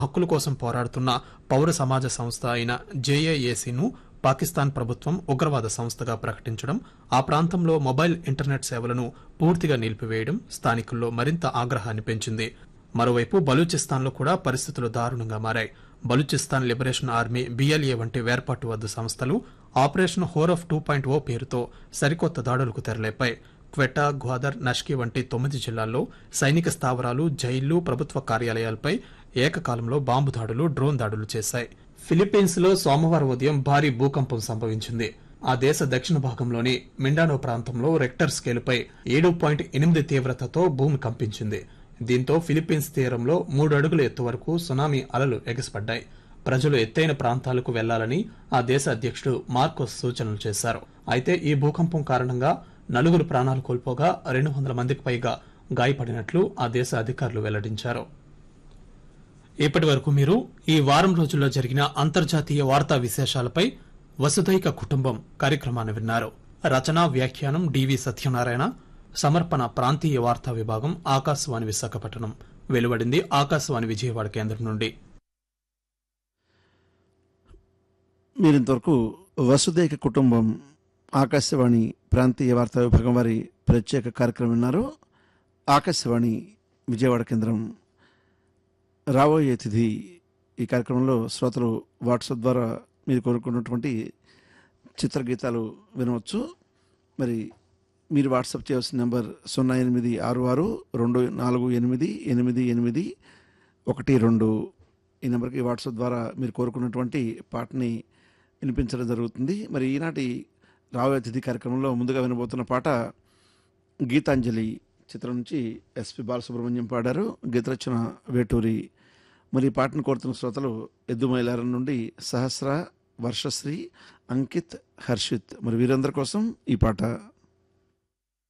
హక్కుల కోసం పోరాడుతున్న పౌర సమాజ సంస్థ అయిన జేఏఏసీను పాకిస్తాన్ ప్రభుత్వం ఉగ్రవాద సంస్థగా ప్రకటించడం ఆ ప్రాంతంలో మొబైల్ ఇంటర్నెట్ సేవలను పూర్తిగా నిలిపివేయడం స్థానికుల్లో మరింత ఆగ్రహాన్ని పెంచింది మరోవైపు బలూచిస్తాన్లో కూడా పరిస్థితులు దారుణంగా మారాయి బలూచిస్తాన్ లిబరేషన్ ఆర్మీ బిఎల్ఏ వంటి వేర్పాటువద్దు సంస్థలు operation Herof two point O పేరుతో సరికొత్త దాడులకు తెరలేపాయి క్వెటా గ్వాదర్ నష్కి వంటి తొమ్మిది జిల్లాల్లో సైనిక స్థావరాలు జైళ్లు ప్రభుత్వ కార్యాలయాలపై ఏకకాలంలో బాంబు దాడులు డ్రోన్ దాడులు చేశాయి ఫిలిప్పీన్స్ లో సోమవారం ఉదయం భారీ భూకంపం సంభవించింది ఆ దేశ దక్షిణ భాగంలోని మిండానో ప్రాంతంలో రెక్టర్ స్కేలుపై ఏడు పాయింట్ ఎనిమిది తీవ్రతతో భూమి కంపించింది దీంతో ఫిలిప్పీన్స్ తీరంలో మూడు అడుగుల ఎత్తు వరకు సునామీ అలలు ఎగసిపడ్డాయి ప్రజలు ఎత్తైన ప్రాంతాలకు వెళ్లాలని ఆ దేశ అధ్యక్షుడు మార్కోస్ సూచనలు చేశారు అయితే ఈ భూకంపం కారణంగా నలుగురు ప్రాణాలు కోల్పోగా రెండు వందల మందికి పైగా గాయపడినట్లు ఆ దేశ అధికారులు వెల్లడించారు ఇప్పటి వరకు మీరు ఈ వారం రోజుల్లో జరిగిన అంతర్జాతీయ వార్తా విశేషాలపై వసుధైక కుటుంబం కార్యక్రమాన్ని విన్నారు రచన వ్యాఖ్యానం డివి సత్యనారాయణ సమర్పణ ప్రాంతీయ వార్తా విభాగం ఆకాశవాణి విశాఖపట్నం వెలువడింది ఆకాశవాణి విజయవాడ కేంద్రం నుండి మీరు ఇంతవరకు వసుదైక కుటుంబం ఆకాశవాణి ప్రాంతీయ వార్తా విభాగం వారి ప్రత్యేక కార్యక్రమం విన్నారు ఆకాశవాణి విజయవాడ కేంద్రం రాబోయే తిథి ఈ కార్యక్రమంలో శ్రోతలు వాట్సాప్ ద్వారా మీరు కోరుకున్నటువంటి చిత్రగీతాలు వినవచ్చు మరి మీరు వాట్సాప్ చేయవలసిన నెంబర్ సున్నా ఎనిమిది ఆరు ఆరు రెండు నాలుగు ఎనిమిది ఎనిమిది ఎనిమిది ఒకటి రెండు ఈ నెంబర్కి వాట్సాప్ ద్వారా మీరు కోరుకున్నటువంటి పాటని వినిపించడం జరుగుతుంది మరి ఈనాటి రాబోయే అతిథి కార్యక్రమంలో ముందుగా వినబోతున్న పాట గీతాంజలి చిత్రం నుంచి ఎస్పి బాలసుబ్రహ్మణ్యం పాడారు గీతరచన వేటూరి మరి ఈ పాటను కోరుతున్న శ్రోతలు ఎద్దుమైలారం నుండి సహస్ర వర్షశ్రీ అంకిత్ హర్షిత్ మరి వీరందరి కోసం ఈ పాట